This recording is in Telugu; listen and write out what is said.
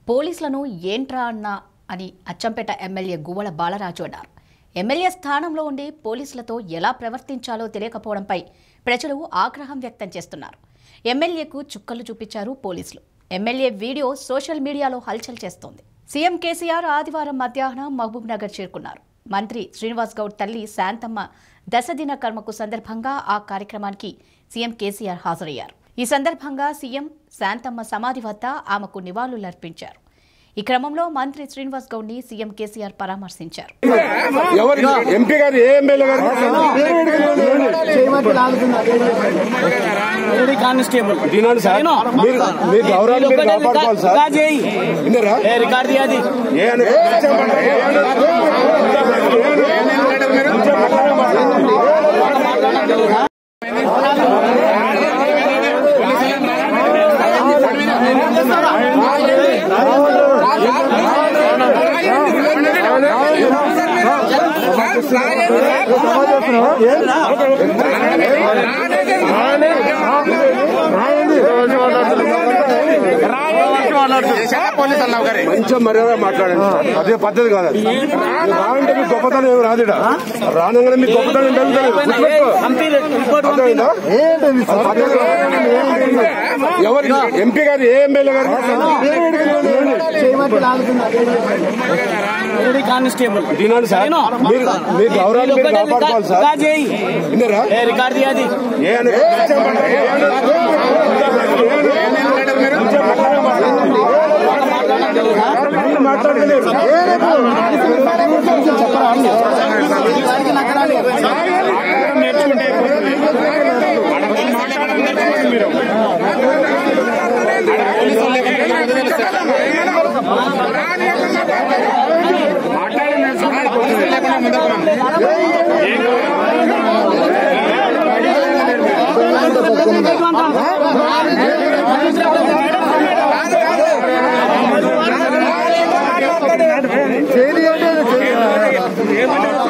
పోలీసులను ఏంట్రా అన్నా అని అచ్చంపేట ఎమ్మెల్యే గువ్వల బాలరాజు అన్నారు ఎమ్మెల్యే స్థానంలో ఉండి పోలీసులతో ఎలా ప్రవర్తించాలో తెలియకపోవడంపై ప్రజలు ఆగ్రహం వ్యక్తం చేస్తున్నారు ఎమ్మెల్యేకు చుక్కలు చూపించారు పోలీసులు ఎమ్మెల్యే వీడియో సోషల్ మీడియాలో హల్చల్ చేస్తోంది సీఎం కేసీఆర్ ఆదివారం మధ్యాహ్నం మహబూబ్ నగర్ చేరుకున్నారు మంత్రి శ్రీనివాస్ గౌడ్ తల్లి శాంతమ్మ దశదిన కర్మకు సందర్భంగా ఆ కార్యక్రమానికి సీఎం కేసీఆర్ హాజరయ్యారు ఈ సందర్భంగా సీఎం శాంతమ్మ సమాధి వద్ద ఆమెకు నివాళులర్పించారు ఈ క్రమంలో మంత్రి శ్రీనివాస్ గౌడ్ని సీఎం కేసీఆర్ పరామర్శించారు ఎవరు ఎంపీ గారు ఏ ఎమ్మెల్యే గారు లేడీ కానిస్టేబుల్ వినండి సార్ నేను. మీరు మీ గౌరవాన్ని మీరు ఒక్కటే కాపాడుకోవాలి సార్ రికార్డ్ చేయి. విన్నారా ఏ రికార్డ్ తీయది ఏ అని- మంచిగా మర్యాద మాట్లాడండి సార్. అదే పద్ధతి కాదు అది. మీరు రానంటే మీ గొప్పతనం ఏమి రాదు ఈడ. రానంగానే మీ గొప్పతనం ఏంటో తెలుసు. గుర్తుపెట్టుకో. పంపి రిపోర్ట్ పంపి. అర్థమైందా? పద్ధతి కాదు. ఎవరు ఎంపీ గారు ఏ ఎమ్మెల్యే గారు లేడీ కానిస్టేబుల్ వినండి సార్ నేను. మీరు మీ గౌరవాన్ని మీరు ఒక్కటే కాపాడుకోవాలి సార్ రికార్డ్ చేయి. విన్నారా ఏ రికార్డ్ తీయది ఏ అని- మాట్లాడలేదు చేయండి అంటే చేయండి